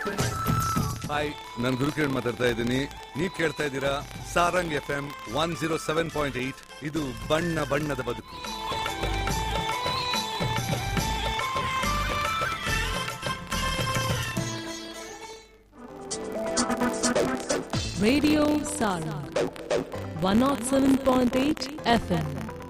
Hi ನಾನು ಗುರುಕಿರಣ್ ಮಾತಾಡ್ತಾ ಇದ್ದೀನಿ ನೀವು ಕೇಳ್ತಾ ಇದ್ದೀರಾ Sarang F M one zero seven point eight ಇದು ಬಣ್ಣ ಬಣ್ಣದ ಬದುಕು Radio Sarang 107.8 FM.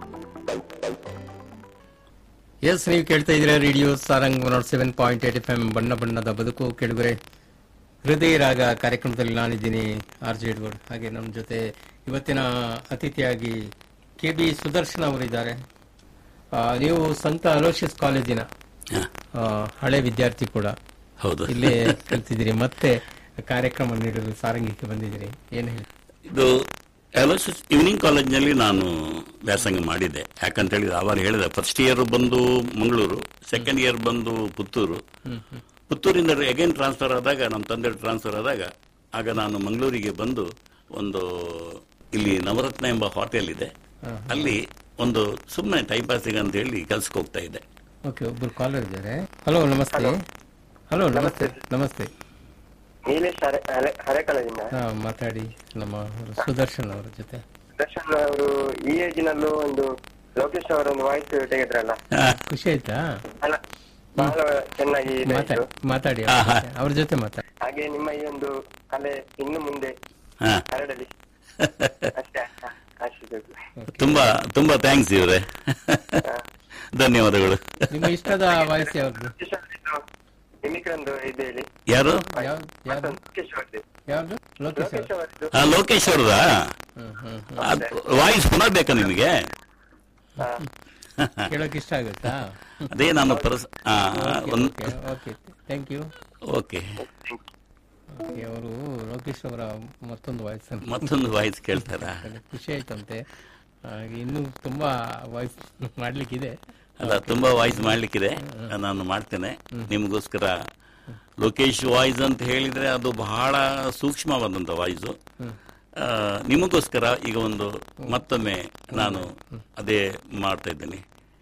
ಎಸ್ ನೀವು ಕೇಳ್ತಾ ಇದ್ದೀರಾ radio Sarang one not seven point eight F M ಬಣ್ಣ ಬಣ್ಣದ ಬದುಕು ಕೆಳಗರೆ ಹೃದಯ ರಾಗ ಕಾರ್ಯಕ್ರಮದಲ್ಲಿ ನಾನಿದ್ದೀನಿ ಆರ್ ಜೆ ಎಡ್ವರ್ಡ್ ಹಾಗೆ ನಮ್ಮ ಜೊತೆ ಇವತ್ತಿನ ಅತಿಥಿಯಾಗಿ ಕೆ ಬಿ ಸುದರ್ಶನ್ ಅವರಿದ್ದಾರೆ ಆ, ನೀವು ಸಂತ ಅಲೋಷಿಯಸ್ ಕಾಲೇಜಿನ ಆ, ಹಳೆ ವಿದ್ಯಾರ್ಥಿ ಕೂಡ ಹೌದು ಇಲ್ಲಿ ಕಲ್ತಿದ್ದೀರಿ ಮತ್ತೆ ಕಾರ್ಯಕ್ರಮ ನೀಡಲು ಸಾರಂಗಿಗೆ ಬಂದಿದ್ದೀರಿ ಏನು ಹೇಳಿ ಇದು ಎಲೋಸಿಸ್ ಈವ್ನಿಂಗ್ ಕಾಲೇಜ್ನಲ್ಲಿ ನಾನು ವ್ಯಾಸಂಗ ಮಾಡಿದ್ದೆ ಯಾಕಂತ ಹೇಳಿದ್ರೆ ಅವಾಗ ಹೇಳಿದೆ ಫಸ್ಟ್ ಇಯರ್ ಬಂದು ಮಂಗಳೂರು ಸೆಕೆಂಡ್ ಇಯರ್ ಬಂದು ಪುತ್ತೂರು ಪುತ್ತೂರಿಂದ ಅಗೇನ್ ಟ್ರಾನ್ಸ್ಫರ್ ಆದಾಗ ನಮ್ಮ ತಂದೆ ಟ್ರಾನ್ಸ್ಫರ್ ಆದಾಗ ಆಗ ನಾನು ಮಂಗಳೂರಿಗೆ ಬಂದು ಒಂದು ಇಲ್ಲಿ ನವರತ್ನ ಎಂಬ ಹೋಟೆಲ್ ಇದೆ ಅಲ್ಲಿ ಒಂದು ಸುಮ್ಮನೆ ಟೈಮ್ ಪಾಸಿಗೆ ಅಂತ ಹೇಳಿ ಕೆಲ್ಸಕ್ಕೆ ಹೋಗ್ತಾ ಇದ್ದೆ ಓಕೆ ಒಬ್ರು ಕಾಲರ್ ಇದ್ದಾರೆ ಹಲೋ ನಮಸ್ತೆ ಹಲೋ ನಮಸ್ತೆ ನಮಸ್ತೆ ನೀಲೇಶ್ ಹರೆ ಹರೆ- ಹರೇಕಳದಿಂದ ಹಾ, ಮಾತಾಡಿ ನಮ್ಮ ಸುದರ್ಶನ್ ಅವರ ಜೊತೆ ದರ್ಶನ್ ಅವರು ಈ ಏಜಿನಲ್ಲೂ ಒಂದು ಲೋಕೇಶ್ ಅವರ ಒಂದು ವಾಯ್ಸ್ ತೆಗೆದ್ರಲ್ಲ ಖುಷಿ ಆಯ್ತಾ ಅಲ್ಲ ಬಹಳ ಚೆನ್ನಾಗಿ ಇದೆ ಮಾತಾಡಿ ಇದು. ಮಾತಾಡಿ ಅವ್ರ ಜೊತೆ. ಅವ್ರ ಜೊತೆ ಮಾತಾಡಿ ಹಾಗೆ ನಿಮ್ಮ ಈ ಒಂದು ಕಲೆ ಇನ್ನು ಮುಂದೆ ಹಾ ಹರಡಲಿ ಅಷ್ಟೇ ಆ- ಆಶಿಸಬೇಕು ತುಂಬಾ ತುಂಬಾ ಥ್ಯಾಂಕ್ಸ್ ಇವ್ರೆ ಧನ್ಯವಾದಗಳು ನಿಮ್ಮ ಇಷ್ಟದ ವಾಯ್ಸ್ ಯಾವ್ದು ಲೋಕೇಶ್ ಅವರದ್ದು ಮಿಮಿಕ್ರೊಂದು ಇದು ಹೇಳಿ ಯಾರು ಯಾವ್ದು ಯಾವ್ದು ಮತ್ತೊಂದು ಲೋಕೇಶ್ ಅವರದ್ದು ಯಾವ್ದು ಲೋಕೇಶ್ ಲೋಕೇಶ್ ಅವ್ರು? ಅವರದ್ದು ಆ, ಲೋಕೇಶ್ ಅವ್ರದಾ ಹ್ಮ್ ಹ್ಮ್ ವಾಯ್ಸ್ ಪುನಃ ಬೇಕಾ ನಿಮಗೆ ಹಾ. ಕೇಳೋಕೆ ಇಷ್ಟ ಆಗುತ್ತಾ ಅದೇ ನಾನು ಪರಸ್ ಆ, ಒಂದ್- okay okay thank you okay okay ಅವರು ಲೋಕೇಶ್ ಅವರ ಮತ್ತೊಂದು ವಾಯ್ಸ್ ಅಂತ ಮತ್ತೊಂದು ವಾಯ್ಸ್ ಕೇಳ್ತಾರ ಖುಷಿ ಆಯ್ತಂತೆ ಹಾಗೆ ಇನ್ನೂ ತುಂಬಾ ವಾಯ್ಸ್ ಮಾಡ್ಲಿಕ್ಕಿದೆ ಅಲ್ಲ ತುಂಬಾ ವಾಯ್ಸ್ ಮಾಡ್ಲಿಕ್ಕಿದೆ ನಾನು ಮಾಡ್ತೇನೆ ನಿಮಗೋಸ್ಕರ ಲೋಕೇಶ್ ವಾಯ್ಸ್ ಅಂತ ಹೇಳಿದ್ರೆ ಅದು ಬಹಳ ಸೂಕ್ಷ್ಮವಾದಂತ ವಾಯ್ಸು ನಿಮಗೋಸ್ಕರ ಈಗ ಒಂದು ಮತ್ತೊಮ್ಮೆ ನಾನು ಅದೇ ಮಾಡ್ತಾ ಇದ್ದೇನೆ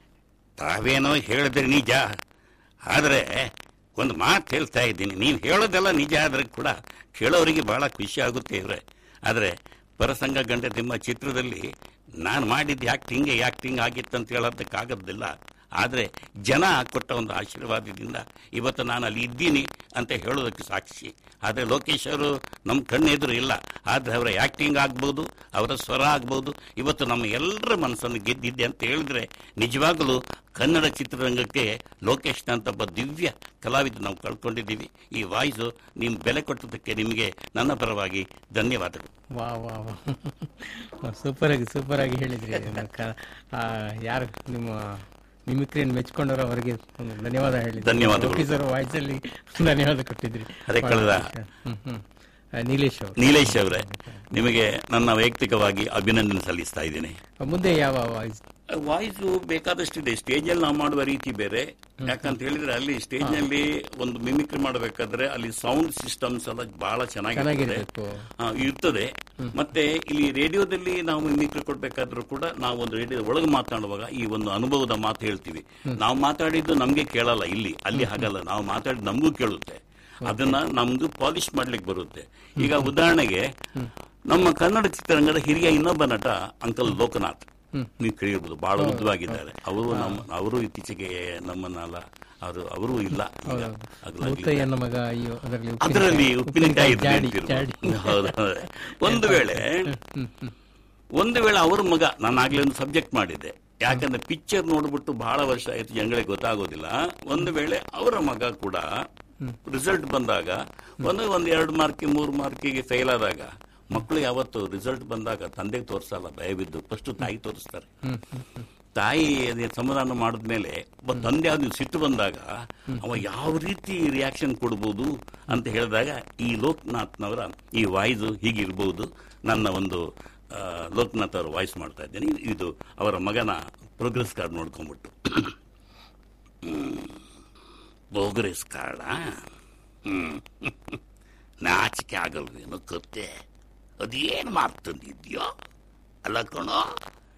ತಾವೇನೋ ಹೇಳಿದ್ರೆ ನಿಜ ಆದರೆ ಒಂದು ಮಾತು ಹೇಳ್ತಾ ಇದ್ದೀನಿ ನೀವು ಹೇಳೋದೆಲ್ಲ ನಿಜ ಆದರೆ ಕೂಡ ಕೇಳೋರಿಗೆ ಬಹಳ ಖುಷಿ ಆಗುತ್ತೆ ಇವ್ರೆ ಆದರೆ ಪರಸಂಗ ಗಂಡ ನಿಮ್ಮ ಚಿತ್ರದಲ್ಲಿ ನಾನು ಮಾಡಿದ್ದು ಆಕ್ಟಿಂಗ್ ಆಕ್ಟಿಂಗ್ ಆಗಿತ್ತು ಅಂತ ಹೇಳೋದಕ್ಕಾಗೋದಿಲ್ಲ ಆದರೆ ಜನ ಕೊಟ್ಟ ಒಂದು ಆಶೀರ್ವಾದದಿಂದ ಇವತ್ತು ನಾನು ಅಲ್ಲಿ ಇದ್ದೀನಿ ಅಂತ ಹೇಳೋದಕ್ಕೆ ಸಾಕ್ಷಿ ಆದರೆ ಲೋಕೇಶ್ ಅವರು ನಮ್ಮ ಕಣ್ಣೆದುರು ಇಲ್ಲ ಆದರೆ ಅವರ ಆಕ್ಟಿಂಗ್ ಆಗ್ಬೋದು ಅವರ ಸ್ವರ ಆಗ್ಬೋದು ಇವತ್ತು ನಮ್ಮ ಎಲ್ಲರ ಮನಸ್ಸನ್ನು ಗೆದ್ದಿದ್ದೆ ಅಂತ ಹೇಳಿದ್ರೆ ನಿಜವಾಗಲೂ ಕನ್ನಡ ಚಿತ್ರರಂಗಕ್ಕೆ ಲೋಕೇಶ್ನಂತ ಒಬ್ಬ ದಿವ್ಯ ಕಲಾವಿದ ನಾವು ಕಳ್ಕೊಂಡಿದ್ದೀವಿ ಈ ವಾಯ್ಸು ನೀವು ಬೆಲೆ ಕೊಟ್ಟದಕ್ಕೆ ನಿಮಗೆ ನನ್ನ ಪರವಾಗಿ ಧನ್ಯವಾದಗಳು ವಾ ವಾ ವಾ ಸೂಪರ್ ಆಗಿ ಸೂಪರ್ ಆಗಿ ಹೇಳಿದ್ರಿ ಅದನ್ನ ಕ- ಆ, ಯಾರು ನಿಮ್ಮ ಮಿಮಿಕ್ರಿಯನ್ನು ಮೆಚ್ಕೊಂಡವರು ಅವರಿಗೆ ಒಂದು ಧನ್ಯವಾದ ಹೇಳಿದ್ರಿ ಧನ್ಯವಾದಗಳು. ಸರ್ ವಾಯ್ಸ್ ಅಲ್ಲಿ ಧನ್ಯವಾದ ಕೊಟ್ಟಿದ್ರಿ ಅದೇ ಕಳೆದ- ಹ್ಮ್ ಹ್ಮ್ ಆ, ನೀಲೇಶ್ ಅವರು ನೀಲೇಶ್ ಅವರೇ ನಿಮಗೆ ನನ್ನ ವೈಯಕ್ತಿಕವಾಗಿ ಅಭಿನಂದನೆ ಸಲ್ಲಿಸ್ತಾ ಇದ್ದೇನೆ ಮುಂದೆ ಯಾವ ವಾಯ್ಸ್ ವಾಯ್ಸು ಬೇಕಾದಷ್ಟಿದೆ ಸ್ಟೇಜಲ್ಲಿ ನಾವು ಮಾಡುವ ರೀತಿ ಬೇರೆ ಯಾಕಂತ ಹೇಳಿದ್ರೆ ಅಲ್ಲಿ ಸ್ಟೇಜ್ನಲ್ಲಿ ಒಂದು ಮಿಮಿಕ್ರಿ ಮಾಡಬೇಕಾದ್ರೆ ಅಲ್ಲಿ ಸೌಂಡ್ ಸಿಸ್ಟಮ್ಸ್ ಎಲ್ಲ ಬಹಳ ಚೆನ್ನಾಗಿರ್ತದೆ ಚೆನ್ನಾಗಿರ್ಬೇಕು ಆ, ಇರ್ತದೆ ಮತ್ತೆ ಇಲ್ಲಿ ರೇಡಿಯೋದಲ್ಲಿ ನಾವು ಮಿಮಿಕ್ರಿ ಕೊಡ್ಬೇಕಾದ್ರೂ ಕೂಡ ನಾವು ಒಂದು ರೇಡಿಯೋ ಒಳಗೆ ಮಾತನಾಡುವಾಗ ಈ ಒಂದು ಅನುಭವದ ಮಾತು ಹೇಳ್ತೀವಿ ನಾವು ಮಾತಾಡಿದ್ದು ನಮ್ಗೆ ಕೇಳಲ್ಲ ಇಲ್ಲಿ ಅಲ್ಲಿ ಹಾಗಲ್ಲ ನಾವು ಮಾತಾಡಿದ್ದು ನಮಗೂ ಕೇಳುತ್ತೆ ಅದನ್ನ ನಮ್ದು ಪಾಲಿಶ್ ಮಾಡ್ಲಿಕ್ಕೆ ಬರುತ್ತೆ ಈಗ ಉದಾಹರಣೆಗೆ ನಮ್ಮ ಕನ್ನಡ ಚಿತ್ರರಂಗದ ಹಿರಿಯ ಇನ್ನೊಬ್ಬ ನಟ ಅಂಕಲ್ ಲೋಕನಾಥ್ ನೀವು ಕೇಳಿರ್ಬೋದು ಬಹಳ ಉದ್ದವಾಗಿದ್ದಾರೆ ಅವರು ನಮ್ಮ ಅವರು ಇತ್ತೀಚೆಗೆ ನಮ್ಮನ್ನೆಲ್ಲ ಅವರು ಅವರು ಇಲ್ಲ ಈಗ ಅಗಲಾಗ್ಲಿಲ್ಲ. ಮುತ್ತಯ್ಯನ ಮಗ ಅಯ್ಯೋ ಅದರಲ್ಲಿ ಅದರಲ್ಲಿ ಉಪ್ಪಿನಕಾಯಿ ಇದ್ರೆ ಜಾಡಿ ಅಂತಿರ್ಬೋದು. ಜಾಡಿ ಹೌದು, ಹೌದು. ಒಂದು ವೇಳೆ ಒಂದು ವೇಳೆ ಅವ್ರ ಮಗ ನಾನು ಆಗ್ಲೇ ಒಂದು ಸಬ್ಜೆಕ್ಟ್ ಮಾಡಿದ್ದೆ ಯಾಕಂದ್ರೆ ಪಿಕ್ಚರ್ ನೋಡ್ಬಿಟ್ಟು ಬಹಳ ವರ್ಷ ಆಯ್ತು ಜನಗಳಿಗೆ ಗೊತ್ತಾಗೋದಿಲ್ಲ ಒಂದು ವೇಳೆ ಅವರ ಮಗ ಕೂಡ ರಿಸಲ್ಟ್ ಬಂದಾಗ ಒಂದು ಒಂದ್ ಎರಡು ಮಾರ್ಕಿ ಮೂರು ಮಾರ್ಕಿಗೆ ಫೇಲ್ ಆದಾಗ ಮಕ್ಕಳು ಯಾವತ್ತು ರಿಸಲ್ಟ್ ಬಂದಾಗ ತಂದೆಗೆ ತೋರಿಸಲ್ಲ ಭಯವಿದ್ದು ಫಸ್ಟ್ ತಾಯಿ ತೋರಿಸ್ತಾರೆ ತಾಯಿ ಅದೇ ಸಮಾಧಾನ ಮಾಡಿದ್ಮೇಲೆ ಒಬ್ಬ ತಂದೆ ಆದ ಸಿಟ್ಟು ಬಂದಾಗ ಅವ ಯಾವ ರೀತಿ ರಿಯಾಕ್ಷನ್ ಕೊಡ್ಬೋದು ಅಂತ ಹೇಳಿದಾಗ ಈ ಲೋಕನಾಥ್ನವರ ಈ ವಾಯ್ಸ್ ಹೀಗಿರ್ಬೋದು ನನ್ನ ಒಂದು ಆ, ಲೋಕನಾಥ್ ಅವರ ವಾಯ್ಸ್ ಮಾಡ್ತಾ ಇದ್ದೇನೆ ಇದು ಅವರ ಮಗನ ಪ್ರೋಗ್ರೆಸ್ ಕಾರ್ಡ್ ನೋಡ್ಕೊಂಡ್ಬಿಟ್ಟು ಪ್ರೋಗ್ರೆಸ್ ಕಾರ್ಡ ಹ್ಮ್ ನಾಚಿಕೆ ಆಗಲ್ವೇನೋ ಕತ್ತೆ ಅದೇನು ಮಾತು ತಂದಿದ್ಯೋ ಅಲ್ಲ ಕಣೋ